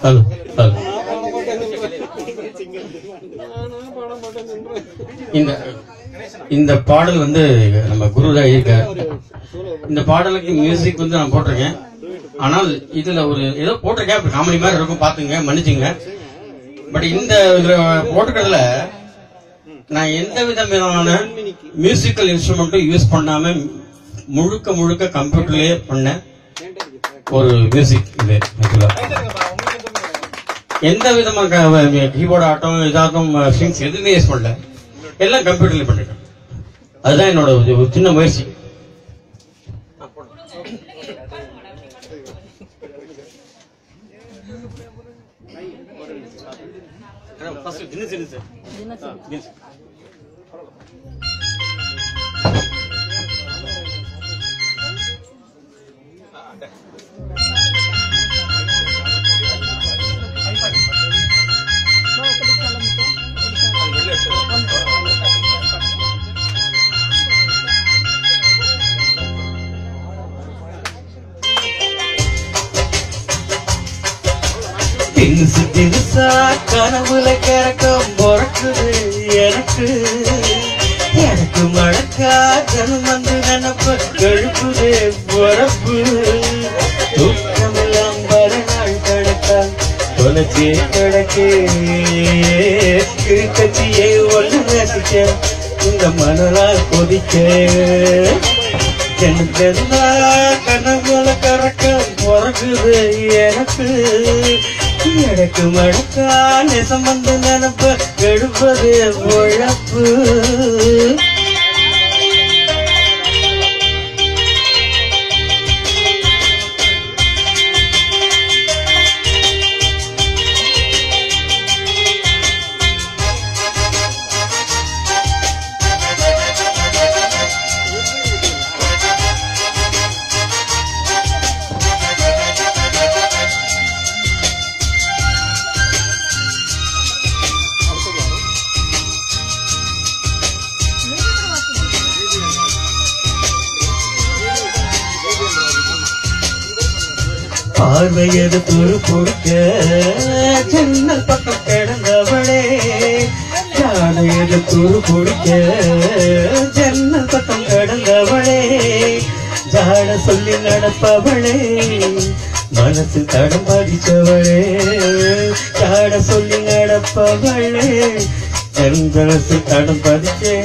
Hello hello இந்த இந்த பாடல் வந்து நம்ம குரு தான் இருக்கார் இந்த பாடலுக்கு மியூசிக் வந்து நான் போட்டிருக்கேன் ஆனால் இதுல ஒரு ஏதோ போட்டிருக்கேன் காமெடி மாதிரி இருக்கும் பாத்துங்க மன்னிச்சுங்க பட் இந்த இதுல போட்டிருக்கிறதுல நான் எந்த விதமான மியூசிக்கல் இன்ஸ்ட்ருமெண்ட்டும் யூஸ் பண்ணாம முழுக்க முழுக்க கம்ப்யூட்டர்லயே பண்ண ஒரு மியூசிக் இது actually. எந்த விதமான கீபோர்ட் ஆட்டம் இதாட்டம் ஸ்ட்ரிங்ஸ் எதுவுமே யூஸ் பண்ணல எல்லாம் கம்ப்யூட்டர்ல பண்ணிட்டேன் அதுதான் என்னோட ஒரு- ஒரு சின்ன முயற்சி தினுசு தினுசா கனவுல கிறக்கம் பொறக்குது எனக்கு எனக்கு மழக்கா ஜனம் வந்து நினப்பு எழுப்புது பொறப்பு தூக்கமெல்லாம் வர நாள் கிடக்கா தொலைச்சி கிடக்கு கிழக்கச்சியை ஒன்று ரசிக்க இந்த மனலா கொதிக்க ஜனத்தெல்லா கனவுல கறக்கம் பிறகுது எனக்கு எனக்கு மழக்கா நெசம் வந்து நினப்ப எடுப்பது உழப்பு பார்வையது துரு கொடுக்க ஜன்னல் பக்கம் கிடந்தவளே பார்வையது துரு கொடுக்க ஜன்னல் பக்கம் கிடந்தவளே ஜாட சொல்லி நடப்பவளே மனசு தடம் பதிச்சவளே ஜாட சொல்லி நடப்பவளே என் மனசு தடம் பதிச்சே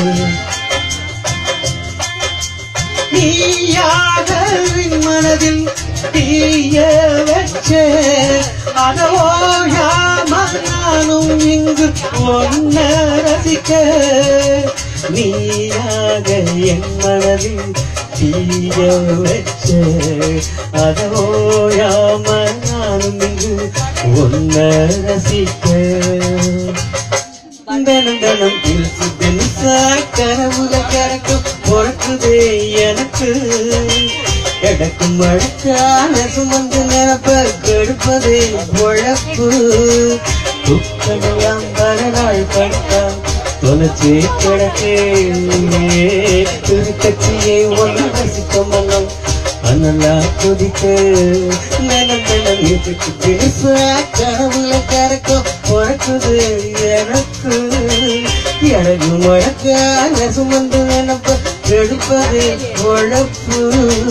நீயாக என் மனதில் தீய வச்ச அதோயாம நானும் இங்கு ஒன்ன ரசிக்க நீயாக என் மனதில் தீய வச்ச அதோயாம நானும் இங்கு ஒன்ன ரசிக்க தினம் தினம் தினுசு தினுசா கனவுல கறக்கும் பொறுக்குதே எனக்கு கிடக்கும் மழக்கான சுமந்து நினப்ப கெடுப்பதே உழப்பு துக்கமெல்லாம் பல நாள் படுத்தா தொலைச்சி கிடக்கே திருக்கட்சியை ஒன்று ரசிக்க மனம் அனலா கொதிக்க நலம் நலம் இதுக்கு தினுசா கனவுல கறக்கும் பொறுக்குது எனக்கு எனக்கு முழக்கான சுமந்து நினப்ப எடுப்பது உழப்பு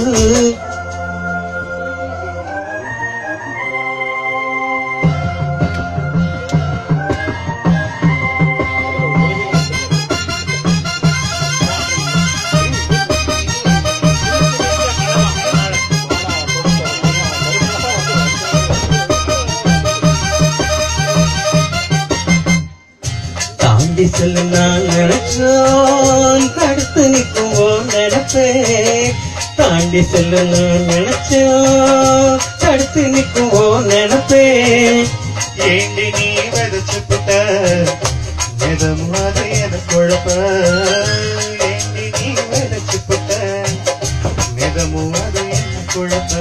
தாண்டி செல்ல நான் நினைச்சோம் தடுத்து நிற்கும் ஓ நினைப்பே தாண்டி செல்ல நான் நினைச்சோம் தடுத்து நிற்கும் ஓ நினைப்பே ஏண்டி நீ விதைச்சு புட்ட எதம் அது என குழப்ப ஏண்டி நீ விதைச்சு புட்ட மிதமும் அது என்ன குழப்ப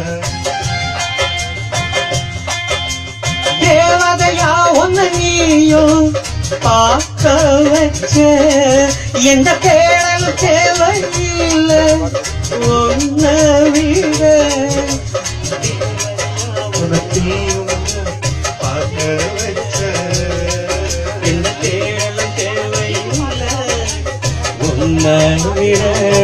தேவதையா ஒன்னு நீயும் பார்க்க வச்ச எந்த தேடல் தேவையில்லை ஒன்ன விட உனக்கையும் பார்க்க வச்ச இந்த தேடலும் தேவையில்லை உன்னை விட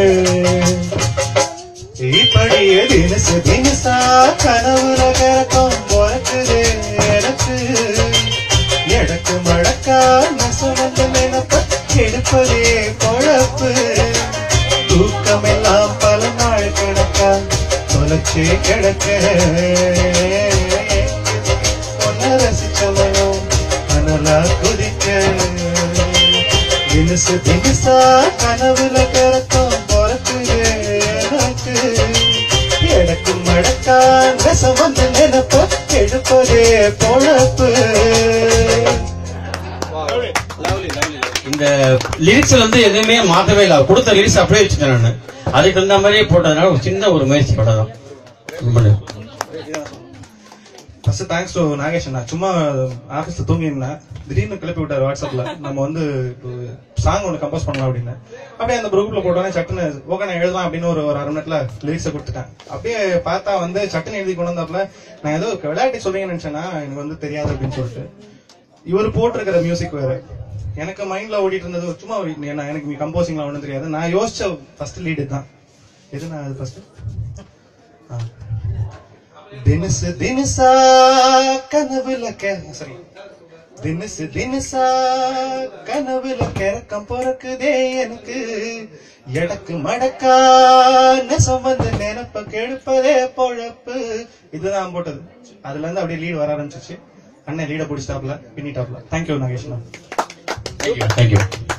இப்படியே தினசு தினசா கனவுல கரக்கம் பிறக்குது எனக்கு எடக்கு மழக்கா நெசவந்த நினைப்ப எடுப்பதே பொழப்பு தூக்கமெல்லாம் பல நாள் கிடக்கா தொலைச்சே கிடக்க பொண்ண ரசிச்சவனும் அனலா குதிக்க தினசு தினசா கனவுல பிறக்கும் பிறக்குது எனக்கு எனக்கு மடக்கா நெசம் வந்து நினைப்ப எடுப்பதே பொழப்பு இந்த லிரிக்ஸ் வந்து எதுவுமே மாத்தவே இல்லை கொடுத்த லிரிக்ஸ் அப்படியே வச்சுட்டேன் நான் அதுக்கு தகுந்த மாதிரியே போட்டதுனால ஒரு சின்ன ஒரு முயற்சி படம் தான் ஃபர்ஸ்ட் தேங்க்ஸ் டு நாகேஷ் அண்ணா சும்மா ஆபீஸ்ல தூங்கி இருந்தேன் திடீர்னு கிளப்பி விட்டாரு வாட்ஸ்அப்ல நம்ம வந்து சாங் ஒன்று கம்போஸ் பண்ணலாம் அப்படின்னு அப்படியே அந்த குரூப்ல போட்டோன்னே சட்டுன்னு ஓகே நான் எழுதலாம் அப்படின்னு ஒரு ஒரு அரை மணி நேரத்துல லிரிக்ஸை கொடுத்துட்டேன் அப்படியே பார்த்தா வந்து சட்டுன்னு எழுதி கொண்டு வந்தாப்புல நான் ஏதோ விளையாட்டு சொல்றீங்கன்னு நினைச்சேன்னா எனக்கு வந்து தெரியாது அப்படின்னு சொல்லிட்டு இவர் போட்டிருக்கிற மியூசிக் வேற எனக்கு மைண்ட்ல ஓடிட்டு இருந்தது சும்மா ஒரு என்ன எனக்கு கம்போசிங்லாம் ஒன்றும் தெரியாது நான் யோசிச்ச ஃபர்ஸ்ட் லீடு தான் எது நான் அது ஃபர்ஸ்ட் தினசு தினசா கனவுல கே சரி தினசு தினசா கனவுல கிறக்கம் பிறக்குதே எனக்கு எடக்கு மடக்கா நெசம் வந்து நினைப்ப கெடுப்பதே பொழப்பு இதுதான் போட்டது அதுல இருந்து அப்படியே லீடு வர ஆரம்பிச்சிச்சு அண்ணன் லீட பிடிச்சிட்டாப்ல பின்னிட்டாப்ல தேங்க்யூ நாகேஷ்னா தேங்க்யூ தேங்க்யூ